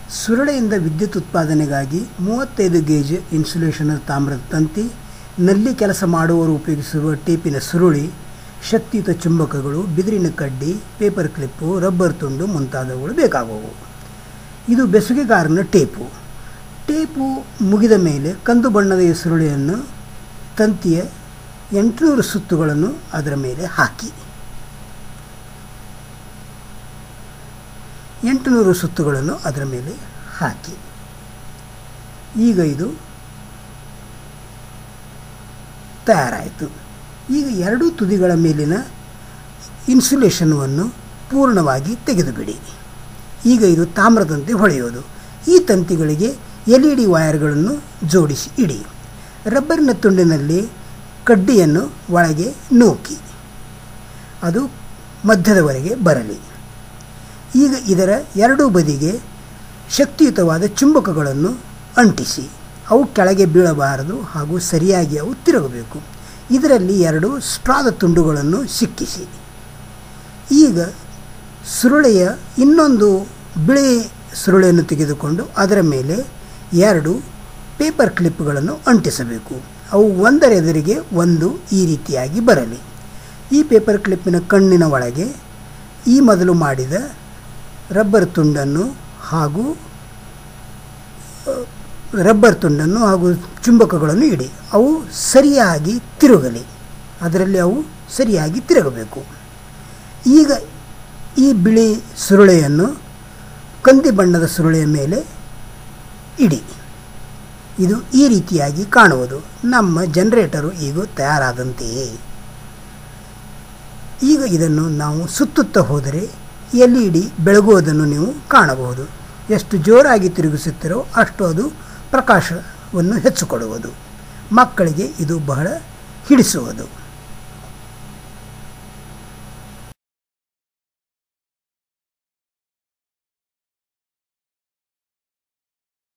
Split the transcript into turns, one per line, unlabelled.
ಸುರಳೆಯಿಂದ ವಿದ್ಯುತ್ ಉತ್ಪಾದನೆಗಾಗಿ ಮೂವತ್ತೈದು ಗೇಜ್ ಇನ್ಸುಲೇಷನ್ ತಾಮ್ರದ ತಂತಿ ನಲ್ಲಿ ಕೆಲಸ ಮಾಡುವವರು ಉಪಯೋಗಿಸುವ ಟೇಪಿನ ಸುರುಳಿ ಶಕ್ತಿಯುತ ಚುಂಬಕಗಳು ಬಿದಿರಿನ ಕಡ್ಡಿ ಪೇಪರ್ ಕ್ಲಿಪ್ಪು ರಬ್ಬರ್ ತುಂಡು ಮುಂತಾದವುಗಳು ಬೇಕಾಗುವು ಇದು ಬೆಸುಗೆಗಾರನ ಟೇಪು ಟೇಪು ಮುಗಿದ ಮೇಲೆ ಕಂದು ಬಣ್ಣದ ಈ ಸುರುಳಿಯನ್ನು ತಂತಿಯ ಎಂಟುನೂರು ಸುತ್ತುಗಳನ್ನು ಅದರ ಮೇಲೆ ಹಾಕಿ ಎಂಟುನೂರು ಸುತ್ತುಗಳನ್ನು ಅದರ ಮೇಲೆ ಹಾಕಿ ಈಗ ಇದು ತಯಾರಾಯಿತು ಈಗ ಎರಡೂ ತುದಿಗಳ ಮೇಲಿನ ಇನ್ಸುಲೇಷನವನ್ನು ಪೂರ್ಣವಾಗಿ ತೆಗೆದುಬಿಡಿ ಈಗ ಇದು ತಾಮ್ರದಂತೆ ಹೊಳೆಯೋದು ಈ ತಂತಿಗಳಿಗೆ ಎಲ್ ಇ ಡಿ ವೈರ್ಗಳನ್ನು ಜೋಡಿಸಿ ಇಡಿ ರಬ್ಬರಿನ ತುಂಡಿನಲ್ಲಿ ಕಡ್ಡಿಯನ್ನು ಒಳಗೆ ನೂಕಿ ಅದು ಮಧ್ಯದವರೆಗೆ ಬರಲಿ ಈಗ ಇದರ ಎರಡೂ ಬದಿಗೆ ಶಕ್ತಿಯುತವಾದ ಚುಂಬಕಗಳನ್ನು ಅಂಟಿಸಿ ಅವು ಕೆಳಗೆ ಬೀಳಬಾರದು ಹಾಗೂ ಸರಿಯಾಗಿ ಅವು ತಿರುಗಬೇಕು ಇದರಲ್ಲಿ ಎರಡು ಸ್ಟ್ರಾದ ತುಂಡುಗಳನ್ನು ಸಿಕ್ಕಿಸಿ ಈಗ ಸುರುಳೆಯ ಇನ್ನೊಂದು ಬಿಳಿ ಸುರುಳೆಯನ್ನು ತೆಗೆದುಕೊಂಡು ಅದರ ಮೇಲೆ ಎರಡು ಪೇಪರ್ ಕ್ಲಿಪ್ಗಳನ್ನು ಅಂಟಿಸಬೇಕು ಅವು ಒಂದರ ಎದುರಿಗೆ ಒಂದು ಈ ರೀತಿಯಾಗಿ ಬರಲಿ ಈ ಪೇಪರ್ ಕ್ಲಿಪ್ಪಿನ ಕಣ್ಣಿನ ಒಳಗೆ ಈ ಮೊದಲು ಮಾಡಿದ ರಬ್ಬರ್ ತುಂಡನ್ನು ಹಾಗೂ ರಬ್ಬರ್ ತುಂಡನ್ನು ಹಾಗೂ ಚುಂಬಕಗಳನ್ನು ಇಡಿ ಅವು ಸರಿಯಾಗಿ ತಿರುಗಲಿ ಅದರಲ್ಲಿ ಅವು ಸರಿಯಾಗಿ ತಿರುಗಬೇಕು ಈಗ ಈ ಬಿಳಿ ಸುರುಳೆಯನ್ನು ಕಂದಿ ಬಣ್ಣದ ಸುರುಳೆಯ ಮೇಲೆ ಇಡಿ ಇದು ಈ ರೀತಿಯಾಗಿ ಕಾಣುವುದು ನಮ್ಮ ಜನರೇಟರು ಈಗ ತಯಾರಾದಂತೆಯೇ ಈಗ ಇದನ್ನು ನಾವು ಸುತ್ತುತ್ತಾ ಹೋದರೆ ಎಲ್ ಇ ಡಿ ಬೆಳಗುವುದನ್ನು ನೀವು ಕಾಣಬಹುದು ಎಷ್ಟು ಜೋರಾಗಿ ತಿರುಗಿಸುತ್ತೀರೋ ಅಷ್ಟು ಅದು ಪ್ರಕಾಶವನ್ನು ಹೆಚ್ಚು ಕೊಡುವುದು ಮಕ್ಕಳಿಗೆ ಇದು ಬಹಳ ಹಿಡಿಸುವುದು